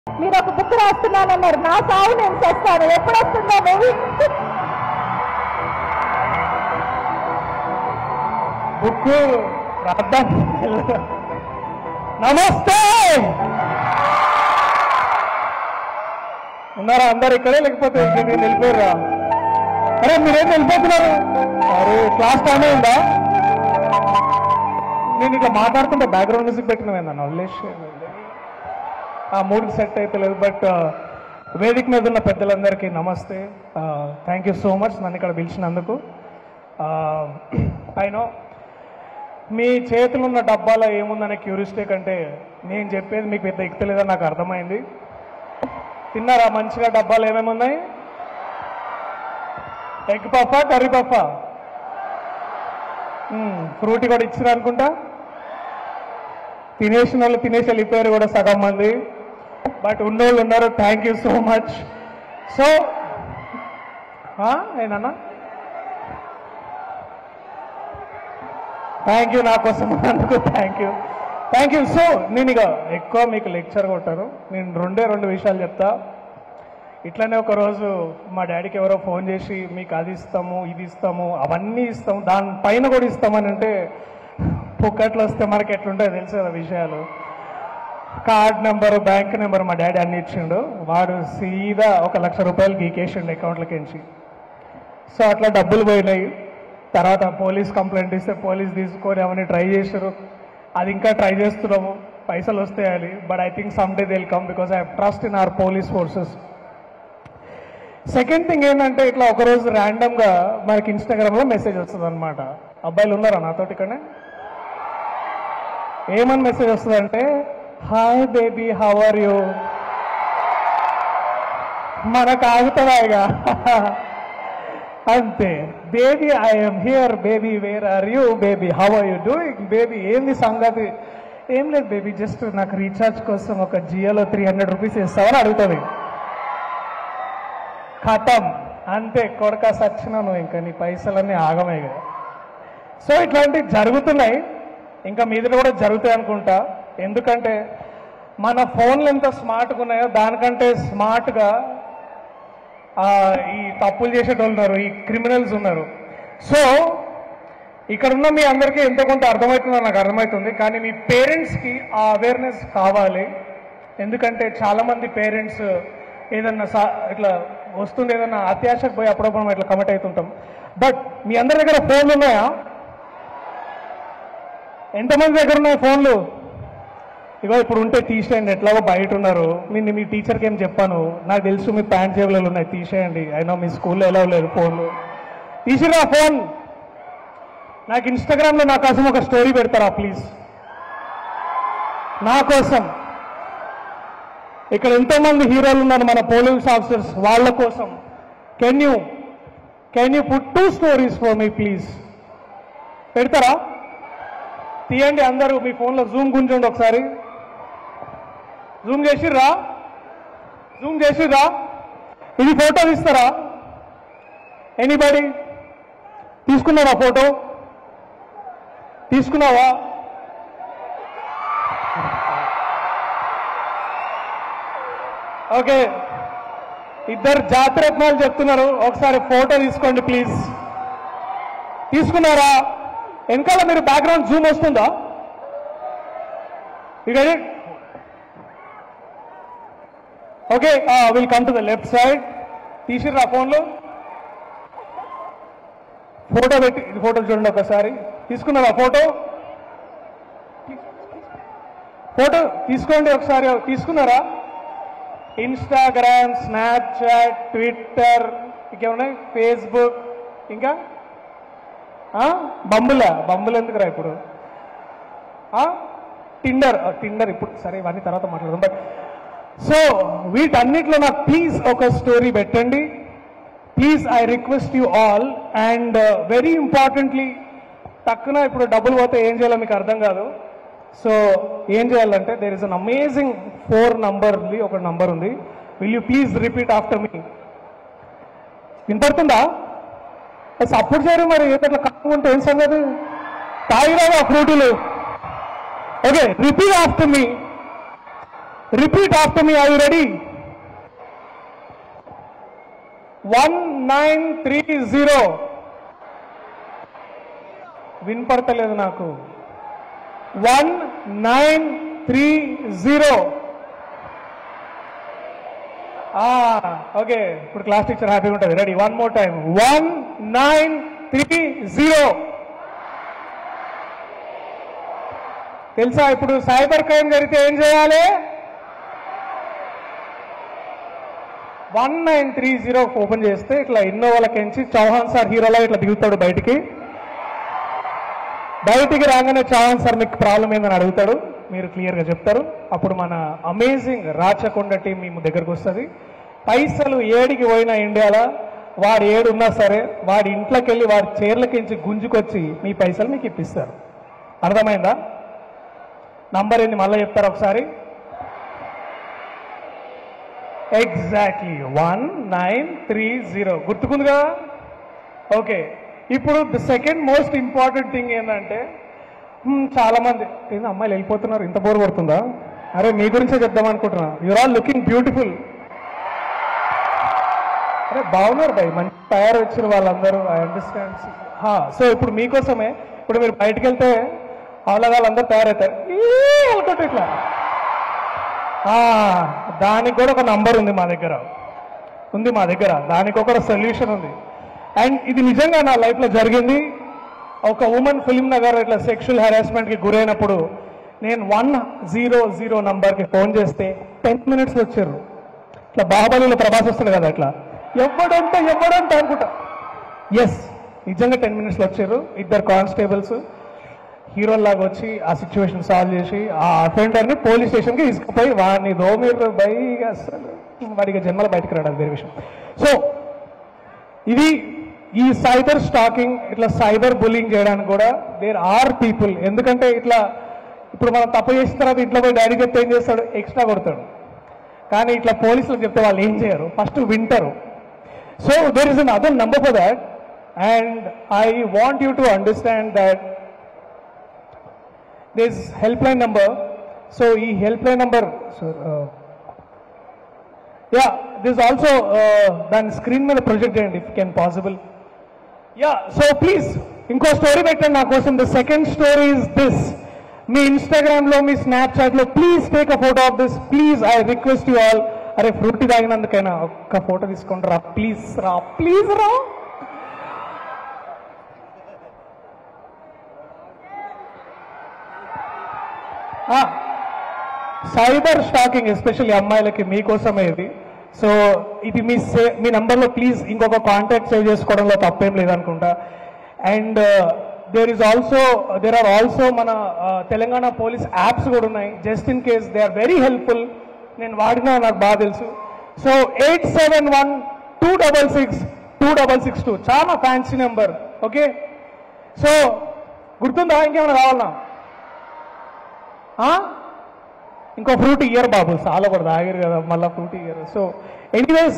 మీరు ఒక బుక్ రాస్తున్నానన్నారు నా సావు నేను చేస్తాను ఎప్పుడు వస్తుందో మూవీ బుక్ రాద్దాం నమస్తే ఉన్నారా అందరు ఇక్కడే లేకపోతే ఇంక మీరు వెళ్ళిపోయారా అరే మీరేం వెళ్ళిపోతున్నారు అరే క్లాస్ టైం అయిందా నేను ఇట్లా మాట్లాడుతుంటే బ్యాక్గ్రౌండ్ మ్యూజిక్ పెట్టినవేందన్న వదిలేసి ఆ మూడుకి సెట్ అయితే లేదు బట్ వేదిక మీద ఉన్న పెద్దలందరికీ నమస్తే థ్యాంక్ యూ సో మచ్ నన్ను ఇక్కడ పిలిచినందుకు అయినో మీ చేతులు ఉన్న డబ్బాలో ఏముందనే క్యూరిస్టే కంటే నేను చెప్పేది మీకు పెద్ద ఎక్కలేదని నాకు అర్థమైంది తిన్నారా మంచిగా డబ్బాలు ఏమేమి ఉన్నాయి ఎగ్ పఫా కర్రీ పఫా ఫ్రూటీ కూడా ఇచ్చారు అనుకుంటా తినేసిన వాళ్ళు తినేసి వెళ్ళిపోయారు కూడా సగం మంది బట్ ఉన్నోళ్ళు ఉన్నారు thank you so much so ఏనన్నా థ్యాంక్ యూ నా కోసం అందుకు thank you thank you so నేను ఇక ఎక్కువ మీకు లెక్చర్ కొట్టాను నేను రెండే రెండు విషయాలు చెప్తా ఇట్లనే ఒక రోజు మా డాడీకి ఎవరో ఫోన్ చేసి మీకు అది ఇస్తాము ఇది ఇస్తాము అవన్నీ ఇస్తాము దానిపైన కూడా ఇస్తామని అంటే పుక్కట్లు వస్తే మనకి ఎట్లుంటాయో తెలుసు కదా విషయాలు కార్డ్ నెంబర్ బ్యాంక్ నెంబర్ మా డాడీ అన్ని ఇచ్చిండు వాడు సీదా ఒక లక్ష రూపాయలు గీకేసిండు అకౌంట్లోకి నుంచి సో అట్లా డబ్బులు పోయినాయి తర్వాత పోలీస్ కంప్లైంట్ ఇస్తే పోలీస్ తీసుకొని అవన్నీ ట్రై చేశారు అది ఇంకా ట్రై చేస్తున్నాము పైసలు వస్తాయని but I think some day will come because I trust in our police forces second thing ఏంటంటే ఇట్లా ఒకరోజు ర్యాండమ్ గా మనకి ఇన్స్టాగ్రామ్ లో మెసేజ్ వస్తుంది అనమాట అబ్బాయిలు ఉన్నారా నాతోటి ఇక్కడనే ఏమని మెసేజ్ వస్తుందంటే hi baby how are you మనకు ఆగుతుందా ఇక అంతే baby I'm here baby where are you baby how are you doing baby ఏంది సంగతి ఏం లేదు బేబీ జస్ట్ నాకు రీఛార్జ్ కోసం ఒక జియోలో త్రీ హండ్రెడ్ రూపీస్ ఇస్తావని అడుగుతుంది ఖతం అంతే కొడక సచ్చిన నువ్వు ఇంకా నీ పైసలన్నీ ఆగమే కదా సో ఇట్లాంటివి జరుగుతున్నాయి ఇంకా మీద కూడా జరుగుతాయి అనుకుంటా ఎందుకంటే మన ఫోన్లు ఎంత స్మార్ట్గా ఉన్నాయో దానికంటే స్మార్ట్గా ఆ, ఈ తప్పులు చేసేటోళ్ళు ఉన్నారు ఈ క్రిమినల్స్ ఉన్నారు సో ఇక్కడ ఉన్న మీ అందరికీ ఎంతో కొంత అర్థమవుతుందో నాకు అర్థమవుతుంది కానీ మీ పేరెంట్స్కి ఆ అవేర్నెస్ కావాలి ఎందుకంటే చాలా మంది పేరెంట్స్ ఏదన్నా సా ఇట్లా వస్తుంది ఏదన్నా అత్యాశకు పోయి అప్పుడప్పుడు మనం ఇట్లా కమిట్ అవుతుంటాం బట్ మీ అందరి దగ్గర ఫోన్లు ఉన్నాయా ఎంతమంది దగ్గర ఉన్నాయి ఫోన్లు ఇగో ఇప్పుడు ఉంటే తీసేయండి ఎట్లాగో బయట ఉన్నారు నేను మీ టీచర్కి ఏం చెప్పాను నాకు తెలుసు మీ ప్యాంట్ జేబులలో ఉన్నాయి తీసేయండి అయినా మీ స్కూల్లో ఎలా లేదు ఫోన్లు తీసిరా ఫోన్ నాకు ఇన్స్టాగ్రామ్లో నా కోసం ఒక స్టోరీ పెడతారా ప్లీజ్ నా కోసం ఇక్కడ ఎంతో మంది హీరోలు ఉన్నారు మన పోలీస్ ఆఫీసర్స్ వాళ్ళ కోసం can you can you put two stories for me please పెడతారా తీయండి అందరూ మీ ఫోన్లో జూమ్ గుంజండి ఒకసారి జూమ్ చేసిర్రా జూమ్ చేసిర్రా ఇది ఫోటో తీస్తారా ఎనీబడి తీసుకున్నావా ఫోటో తీసుకున్నావా ఓకే ఇద్దరు జాతరత్నాలు చెప్తున్నారు ఒకసారి ఫోటో తీసుకోండి ప్లీజ్ తీసుకున్నారా వెనకాల మీరు బ్యాక్గ్రౌండ్ జూమ్ వస్తుందా ఇక okay will come to the left side తీసిర్రా ఫోన్లో ఫోటో పెట్టి ఇది ఫోటో చూడండి ఒకసారి తీసుకున్నారా ఫోటో ఫోటో తీసుకోండి ఒకసారి తీసుకున్నారా ఇన్స్టాగ్రామ్ స్నాప్చాట్ ట్విట్టర్ ఇంకేమున్నాయి ఫేస్బుక్ ఇంకా ఆ? బంబులా బంబులు ఎందుకురా ఇప్పుడు ఆ? టిండర్ ఆ, టిండర్ ఇప్పుడు సరే ఇవన్నీ తర్వాత మాట్లాడదాం బట్ సో వీటన్నిటిలో నాకు ప్లీజ్ ఒక స్టోరీ పెట్టండి please I request you all and very importantly తక్కువ ఇప్పుడు డబ్బులు పోతే ఏం చేయాలో మీకు అర్థం కాదు సో ఏం చేయాలంటే there is an amazing four number ఉంది ఒక నంబర్ ఉంది will you please repeat after me వినపడుతుందా సపోర్ట్ చేయరు మరి ఏదట్లా కాకుండా ఉంటే ఏం సంగతి తాగిరావా ఫ్రూటీలు okay repeat after me repeat after me I ready one nine three zero వినపడతలేదు నాకు one nine three zero okay ఇప్పుడు క్లాస్ టీచర్ హ్యాపీగా ఉంటుంది ready one more time one nine three zero తెలుసా ఇప్పుడు సైబర్ క్రైమ్ జరిగితే ఏం చేయాలి one nine three zero open చేస్తే ఇట్లా ఇన్నోవాలకించి చౌహాన్ సార్ హీరోలా ఇట్లా దిగుతాడు బయటికి బయటికి రాగానే చౌహాన్ సార్ మీకు ప్రాబ్లం ఏందని అడుగుతాడు మీరు క్లియర్గా చెప్తారు అప్పుడు మన అమేజింగ్ రాచకొండ టీం మీ దగ్గరకు వస్తుంది పైసలు ఏడికి పోయినా ఇండియాలో వాడు ఏడున్నా సరే వాడి ఇంట్లోకి వెళ్ళి వాడి చీరలకించి గుంజుకొచ్చి మీ పైసలు మీకు ఇప్పిస్తారు అర్థమైందా నంబర్ ఏంది మళ్ళీ చెప్తారు ఒకసారి exactly one nine three zero గుర్తుకుంది కదా ఓకే ఇప్పుడు the second most important thing ఏంటంటే హ్మ్, చాలా మంది ఏంది అమ్మాయిలు వెళ్ళిపోతున్నారు ఇంత బోర్ కొడుతుందా అరే మీ గురించే చెప్దాం అనుకుంటున్నా యూర్ ఆల్ లుకింగ్ బ్యూటిఫుల్ అరే బాగున్నారు భయ్ మంచి తయారు వచ్చిన వాళ్ళందరూ ఐ అండర్స్టాండ్ సో ఇప్పుడు మీకోసమే ఇప్పుడు మీరు బయటకు వెళ్తే వాళ్ళందరూ తయారవుతారు ఈ అనుకుంటూ ఇట్లా ఆ, దానికి కూడా ఒక నంబర్ ఉంది మా దగ్గర ఉంది మా దగ్గర దానికి ఒక సొల్యూషన్ ఉంది అండ్ ఇది నిజంగా నా లైఫ్లో జరిగింది ఒక ఉమెన్ ఫిల్మ్ నగర్ ఇట్లా సెక్షువల్ హెరాస్మెంట్కి గురైనప్పుడు నేను వన్ జీరో జీరో నంబర్కి ఫోన్ చేస్తే టెన్ మినిట్స్ వచ్చారు ఇట్లా బాహుబలిలో ప్రభాస్ వస్తాడు కదా అట్లా ఎవడంటే ఎవడంటే అనుకుంటా ఎస్ నిజంగా టెన్ మినిట్స్లో వచ్చారు ఇద్దరు కానిస్టేబుల్స్ హీరోలాగా వచ్చి ఆ సిచ్యువేషన్ సాల్వ్ చేసి ఆ అఫెండర్ని పోలీస్ స్టేషన్కి తీసుకుపోయి వాడిని దోమీరు బైగా అసలు వాడికి జన్మల బయటకు రావడం వేరే విషయం సో ఇది ఈ సైబర్ స్టాకింగ్ ఇట్లా సైబర్ బుల్లింగ్ చేయడానికి కూడా దేర్ ఆర్ పీపుల్ ఎందుకంటే ఇట్లా ఇప్పుడు మనం తప్పు చేసిన తర్వాత ఇంట్లో పోయి డాడీ చెప్తే ఏం చేస్తాడు ఎక్స్ట్రా కొడతాడు కానీ ఇట్లా పోలీసులకు చెప్తే వాళ్ళు ఏం చేయరు ఫస్ట్ వింటారు so there is another number for that and I want you to understand that this help line number so ఈ help line number yeah this also దాని స్క్రీన్ మీద ప్రొజెక్ట్ చేయండి if can possible yeah so please ఇంకో story పెట్టండి నా కోసం the second story is this మీ Instagram లో మీ స్నాప్చాట్ లో please take a photo of this please I request you all అరే ఫ్రూటీ తాగినందుకైనా ఒక్క ఫోటో తీసుకోండి రా ప్లీజ్ రా ప్లీజ్ రా సైబర్ స్టాకింగ్ ఎస్పెషల్లీ అమ్మాయిలకి మీకోసమే ఇది సో ఇది మీ సే మీ నంబర్లో ప్లీజ్ ఇంకొక కాంటాక్ట్ సేవ్ చేసుకోవడంలో తప్పేం లేదనుకుంటా and there is also there are also మన uh, తెలంగాణ పోలీస్ యాప్స్ కూడా ఉన్నాయి just in case they are very helpful నేను వాడినా నాకు బాగా తెలుసు so eight seven one two double six two double six two చాలా ఫ్యాన్సీ నెంబర్ ఓకే సో గుర్తుందా ఇంకేమైనా కావాలన్నా ఆ? ఇంకో ఫ్రూట్ ఇయ్యరు బాబు చాలా కూడా తాగారు కదా మళ్ళీ ఫ్రూట్ ఇయ్యరు సో ఎనీవేస్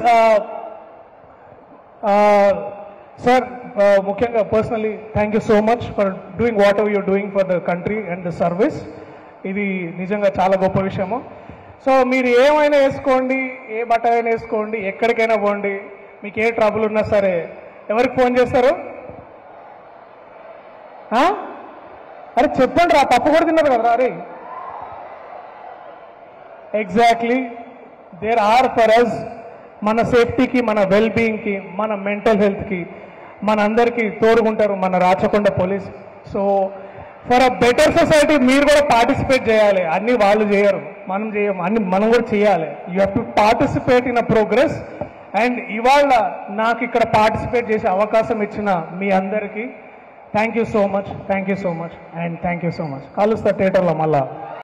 సార్ ముఖ్యంగా personally thank you so much for doing whatever your doing for the country and the service ఇది నిజంగా చాలా గొప్ప విషయము సో మీరు ఏమైనా వేసుకోండి ఏ బట్ట అయినా వేసుకోండి ఎక్కడికైనా పోండి మీకు ఏ ట్రబుల్ ఉన్నా సరే ఎవరికి ఫోన్ చేస్తారు ఆ? అరే చెప్పండి రా పప్పు కూడా తిన్నారు కదా అరే exactly there are for us మన సేఫ్టీకి మన వెల్ బీయింగ్కి మన మెంటల్ హెల్త్కి మన అందరికీ తోడుకుంటారు మన Rachakonda police so for a better society మీరు కూడా పార్టిసిపేట్ చేయాలి అన్ని వాళ్ళు చేయరు మనం చేయం అన్ని మనం కూడా చేయాలి you have to participate in a progress and ఇవాళ నాకు ఇక్కడ పార్టిసిపేట్ చేసే అవకాశం ఇచ్చిన మీ అందరికీ thank you so much thank you so much and thank you so much కలుస్తా థియేటర్లో మళ్ళా